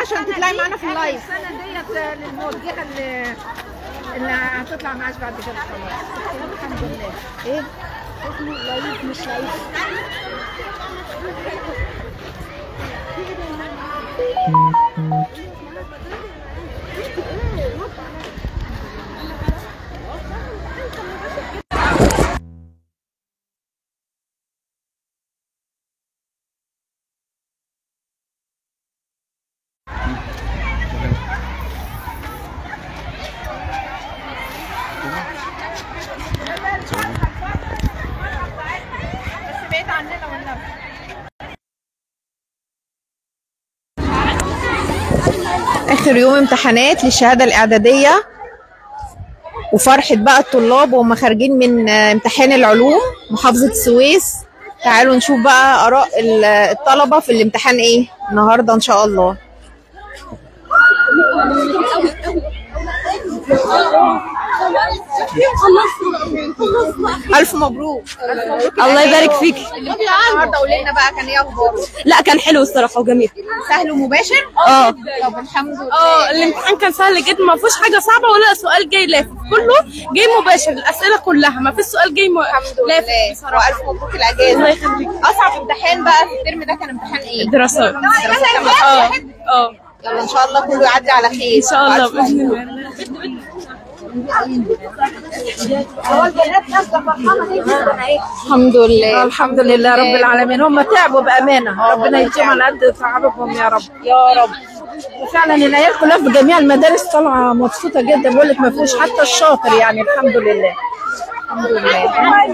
عشان تطلعي معانا في اللايف السنه ديت للموجهه اللي اللي هتطلع معاش بعد كده خلاص الحمد لله ايه اسمه لايف مش لايف بس بعيد عننا والنبي اخر يوم امتحانات للشهاده الاعداديه وفرحه بقى الطلاب وهم خارجين من آه، امتحان العلوم محافظه السويس تعالوا نشوف بقى اراء ال- الطلبه في الامتحان ايه النهارده ان شاء الله الف مبروك الله يبارك فيك النهارده قولي لنا بقى كان ايه اخباره لا كان حلو الصراحه وجميل سهل ومباشر اه طب الحمد لله اه الامتحان كان سهل جدا ما فيهوش حاجه صعبه ولا سؤال جاي لافف كله جاي مباشر الاسئله كلها ما فيش سؤال جاي م... الحمد لافف لله بصراحه والف مبروك الاجازه الله يخليك اصعب امتحان بقى في الترم ده كان امتحان ايه دراسات دراسات كان اه واحد اه يلا ان شاء الله كله يعدي على خير ان شاء الله وألف باذن مبروك. الله الحمد لله الحمد لله رب العالمين هم تعبوا بامانه ربنا يديهم على قد تعبهم يا رب يا رب وفعلا العيال كلها في جميع المدارس طالعه مبسوطه جدا بقول لك ما فيهوش حتى الشاطر يعني الحمد لله الحمد لله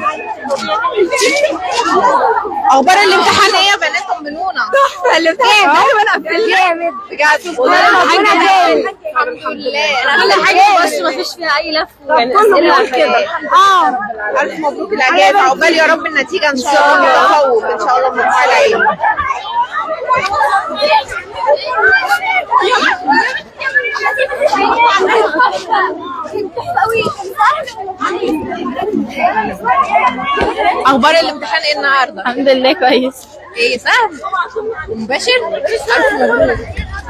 اخبار الامتحان ايه يا بنات طمنونا تحفه الامتحان وانا في جامد بجد الحمد لله كل حاجه بس ما فيش فيها اي لف يعني كله أسئلة بيقول كده اه الف مبروك الاجازه عقبال يا رب النتيجه ان شاء الله متفوق ان شاء الله مبروك العين اخبار الامتحان ايه النهارده الحمد لله كويس ايه سهل مباشر الف مبروك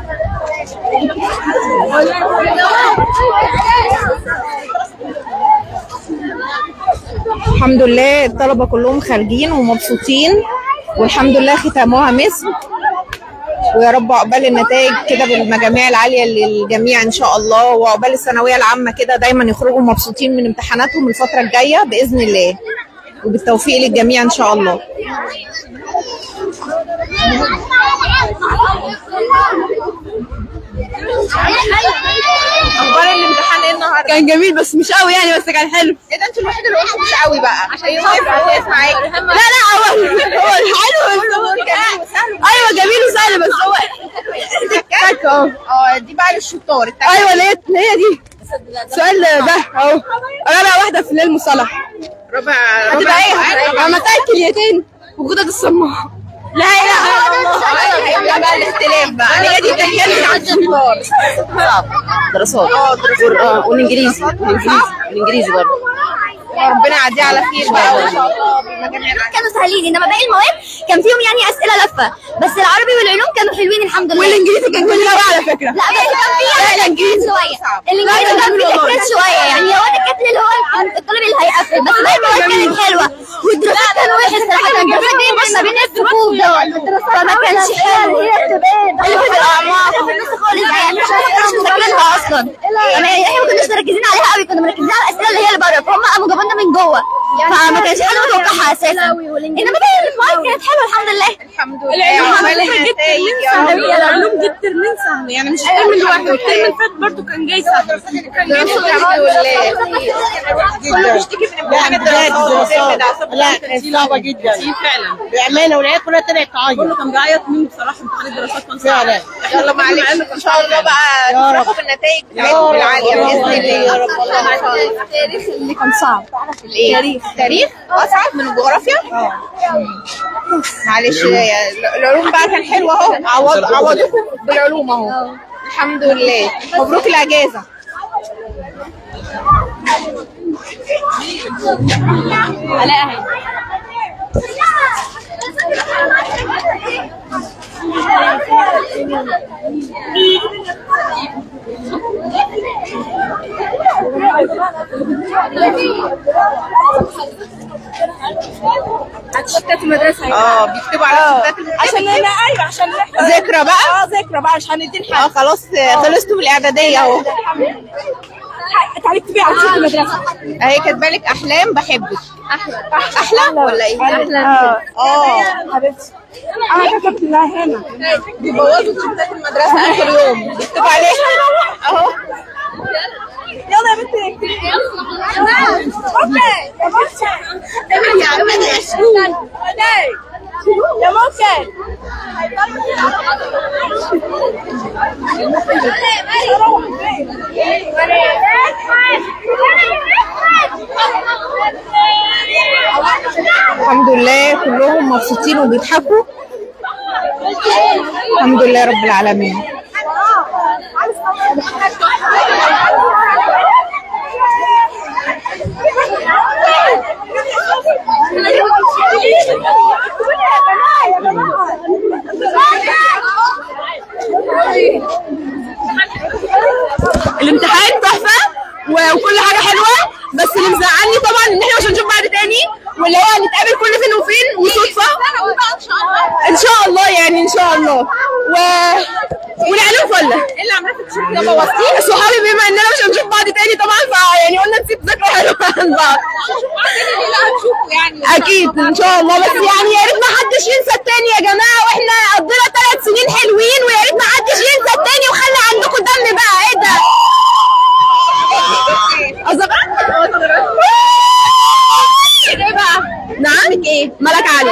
الحمد لله الطلبة كلهم خارجين ومبسوطين والحمد لله ختامها مسك ويا رب عقبال النتائج كده بالمجاميع العالية للجميع إن شاء الله وعقبال الثانوية العامة كده دايما يخرجوا مبسوطين من امتحاناتهم الفترة الجاية بإذن الله وبالتوفيق للجميع إن شاء الله أخبار الامتحان إيه النهاردة؟ كان جميل بس مش قوي يعني بس كان حلو إيه ده أنت الوحيد اللي قلت مش قوي بقى عشان يوقف معاك لا لا هو هو حلو بس هو ايوه جميل وسهل بس هو تك اه اه دي بقى للشطار التانية ايوه اللي هي اللي هي دي السؤال ده اهو رابع واحده في الليل المصطلح ربع هتبقى ايه؟ عملتها الكليتين وجودة الصماء لا اله الا الله ايوه بقى الاختلاف بقى هي دي تكلم عن الشطار دراسات اه دراسات اه والانجليزي والانجليزي والانجليزي برضه ربنا يعديها على خير بقى وان شاء الله بالمجاميع العالية. كانوا سهلين انما باقي المواد كان فيهم يعني اسئله لفه بس العربي والعلوم كانوا حلوين الحمد لله والانجليزي كان كل مره على فكره لا بس كان فيه تركيز شويه الانجليزي كان فيه تركيز شويه يعني هو ده الكاتب اللي هو الطالب اللي هيقفل بس باقي المواد كانت حلوه والدراسات كان وحش صراحه الدراسات دي بس ما بين الصفوف دوت فما كانش حلو اللي في الاعماق في النص خالص يعني مش كناش مذاكرينها اصلا يعني احنا ما كناش مركزين عليها قوي كنا مركزين على الاسئله اللي هي اللي بره فهم قاموا جابوا لنا من جوه فما كانش حد متوقعها اساسا انما باقي المواد كانت حلوه الحمد لله الحمد لله العلوم عقبال على فكره جبت النتائج ترمين يا سهل رب. هي العلوم جبت ترمين سهل يعني مش الترم الواحد الترم اللي فات برضه كان جاي سهل كان جاي الحمد لله كله بيشتكي من امتحان الدراسات الترم ده. لا كانت صعبة جدا فعلا بأمانة والعيال كلها طلعت تعيط كله كان بيعيط مني بصراحه امتحان الدراسات كان صعب فعلا يلا معلش ان شاء الله بقى يا رب. تفرحوا بالنتائج بتاعتكم العاليه باذن الله يا رب والله. ان شاء الله التاريخ اللي كان صعب الايه تاريخ اصعب من الجغرافيا معلش يا- العلوم بقى كان حلو اهو عوض عوضوكم بالعلوم اهو الحمد لله مبروك الاجازه علاء شتات المدرسه اه بيكتبوا على شتات عشان المدرسة. انا ايوه عشان نحفظ ذكرى بقى اه ذكرى بقى عشان ندين اه حاجه خلاص خلصتوا بالاعداديه اهو تعالي اكتبي على شتات المدرسه اهي كاتبه لك احلام بحبك احلى احلى ولا ايه احلى اه حبيبتي انا كتبت لها هنا بيبوظوا شتات المدرسه اخر يوم بيكتبوا عليها اهو يلا يا بنتي اكتبي اوكي يا ممكن يا ممكن الحمد لله كلهم مبسوطين وبيضحكوا الحمد لله رب العالمين الامتحان تحفه و- وكل حاجه حلوه بس اللي مزعلني طبعا ان احنا مش هنشوف بعض تاني واللي هو هنتقابل كل فين وفين وصدفه ان شاء الله يعني ان شاء الله و والعلوم فله ايه اللي عملت تشوف كده بوظتيه صحابي بما اننا مش هنشوف بعض تاني طبعا فيعني قلنا نسيب ذكرى حلوه عن بعض اكيد ان شاء الله بس يعني يا ريت ما حدش ينسى التاني يا جماعه واحنا قضينا ثلاث سنين حلوين ويا ريت ما حدش ينسى التاني وخلي عندكم دم بقى ايه ده أصغر؟ ايه بقى؟ نعم ايه؟ ملك علي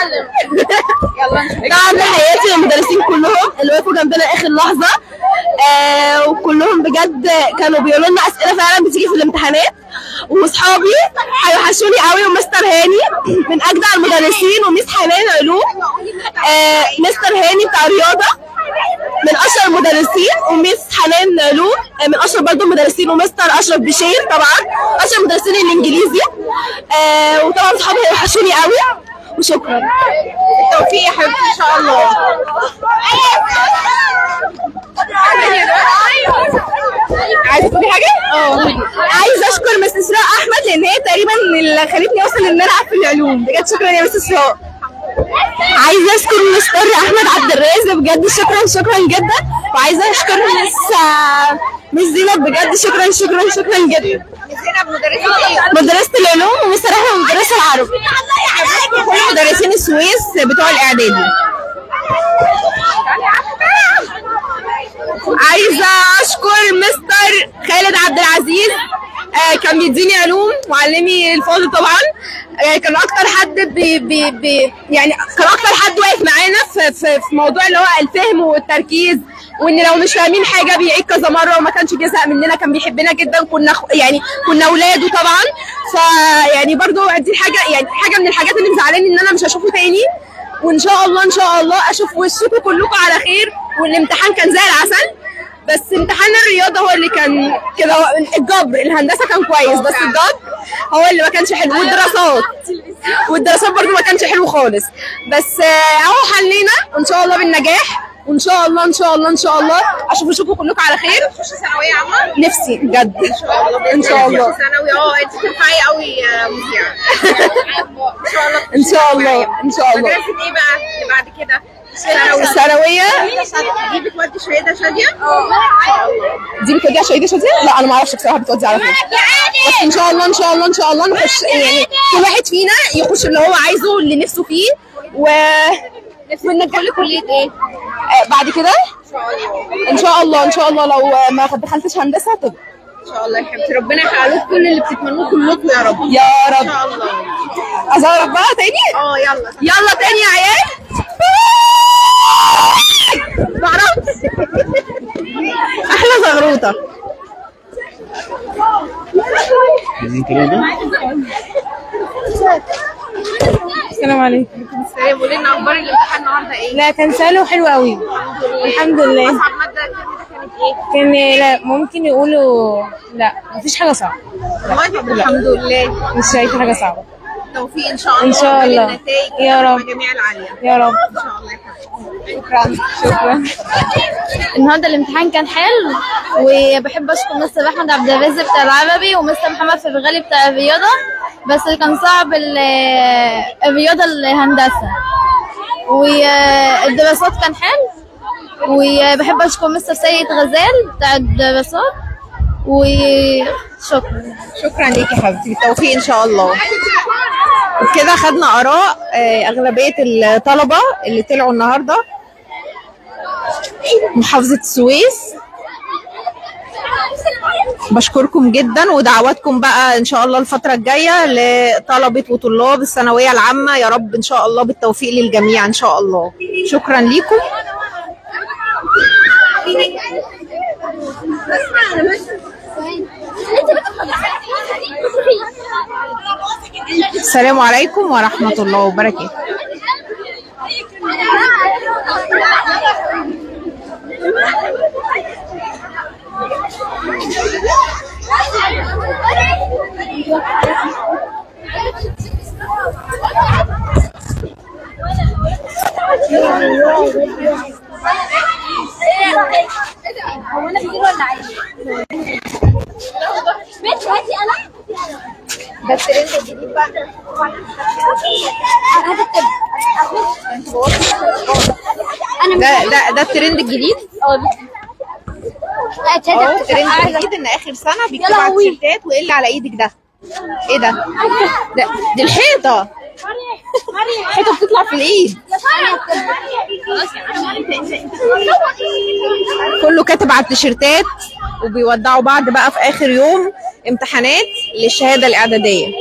طبعا تحياتي للمدرسين كلهم اللي وقفوا جنبنا اخر لحظه آه وكلهم بجد كانوا بيقولوا لنا اسئله فعلا بتيجي في الامتحانات واصحابي هيوحشوني قوي ومستر هاني من اجدع المدرسين وميس حنان علوم آه مستر هاني بتاع رياضه من اشهر المدرسين وميس حنان علوم آه، من اشهر برضه المدرسين ومستر اشرف بشير طبعا اشهر مدرسين الانجليزي آه وطبعا اصحابي هيوحشوني قوي وشكرا بالتوفيق يا حبيبتي ان شاء الله عايزه تقولي حاجه؟ اه عايزه اشكر مس اسراء احمد لان هي تقريبا اللي خلتني اوصل ان انا اقفل العلوم بجد شكرا يا مس اسراء عايزه اشكر مستر احمد عبد الرازق بجد شكرا شكرا جدا وعايزه اشكر مس مس زينب بجد شكرا شكرا شكرا جدا زينب مدرسة ايه؟ مدرسه العلوم ومستر احمد مدرسه العربي كل مدرسين السويس بتوع الاعدادي عايزه اشكر مستر خالد عبد العزيز آه كان بيديني علوم معلمي الفاضل طبعا آه كان اكتر حد بي بي بي يعني كان اكتر حد واقف معانا في, في, في موضوع اللي هو الفهم والتركيز وان لو مش فاهمين حاجه بيعيد كذا مره وما كانش بيزهق مننا كان بيحبنا جدا كنا خ- يعني كنا اولاده طبعا فيعني برضو دي حاجه يعني حاجه من الحاجات اللي مزعلاني ان انا مش هشوفه تاني وان شاء الله ان شاء الله اشوف وشكم كلكم على خير والامتحان كان زي العسل بس امتحان الرياضه هو اللي كان كده هو- الجبر الهندسه كان كويس بس الجبر هو اللي ما كانش حلو والدراسات والدراسات برضو ما كانش حلو خالص بس آه، اهو حلينا وان شاء الله بالنجاح وان شاء الله ان شاء الله ان شاء الله اشوف وشكم كلكم على خير تخشي ثانوية عامة؟ نفسي بجد ان شاء الله ان شاء الله ثانوي اه انت تنفعي قوي يا مذيعة ان شاء الله ان شاء الله ان شاء الله مدرسة ايه بقى اللي بعد كده؟ ثانوي الثانويه دي بتودي شهيدة شادية؟ دي بتودي على شهيده شاديه لا انا ما اعرفش بصراحه بتودي على فين بس ان شاء الله ان شاء الله ان شاء الله نخش يعني كل واحد فينا يخش اللي هو عايزه اللي نفسه فيه و وننجح له كليه ايه؟ آه بعد كده ان شاء الله ان شاء الله لو ما دخلتش هندسه طب ان شاء الله يا حبيبتي ربنا يحقق لكم كل اللي بتتمنوه كلكم يا رب يا ان رب شاء الله ازورك بقى تاني اه يلا يلا تاني يا عيال معرفش احلى زغروطه السلام عليكم السلام قولي لنا اخبار الامتحان النهارده ايه؟ لا كان سهل وحلو قوي الحمد لله اصعب مادة الترم ده كانت ايه؟ كان لا ممكن يقولوا لا مفيش حاجه صعبه والله طب الحمد لله مش شايفه حاجه صعبه توفيق ان شاء الله إن شاء الله. النتائج يا رب. الجميع العالية يا رب ان شاء الله يا حبيبتي شكرا شكرا النهارده الامتحان كان حلو وبحب اشكر مستر احمد عبد الرازق بتاع العربي ومستر محمد فرغالي بتاع الرياضه بس اللي كان صعب ال- الرياضه الهندسه والدراسات كان حلو وبحب اشكر مستر سيد غزال بتاع الدراسات وشكرا شكرا ليكي يا حبيبتي بالتوفيق ان شاء الله وبكده خدنا اراء آه، اغلبيه الطلبه اللي طلعوا النهارده محافظه السويس بشكركم جدا ودعواتكم بقى ان شاء الله الفتره الجايه لطلبه وطلاب الثانويه العامه يا رب ان شاء الله بالتوفيق للجميع ان شاء الله شكرا ليكم السلام عليكم ورحمه الله وبركاته ده الترند الجديد بقى ده ده ده الترند الجديد اهو الترند الجديد ان اخر سنه بيكتبوا على التيشيرتات وايه اللي على ايدك ده ايه ده ده دي الحيطه الحيطه بتطلع في الايد كله كاتب على التيشيرتات وبيودعوا بعض بقى في اخر يوم امتحانات للشهاده الاعداديه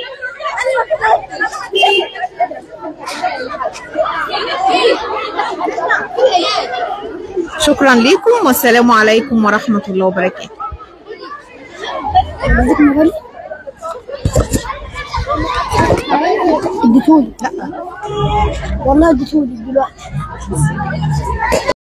شكرا لكم والسلام عليكم ورحمه الله وبركاته اديتولي والله اديتولي دلوقتي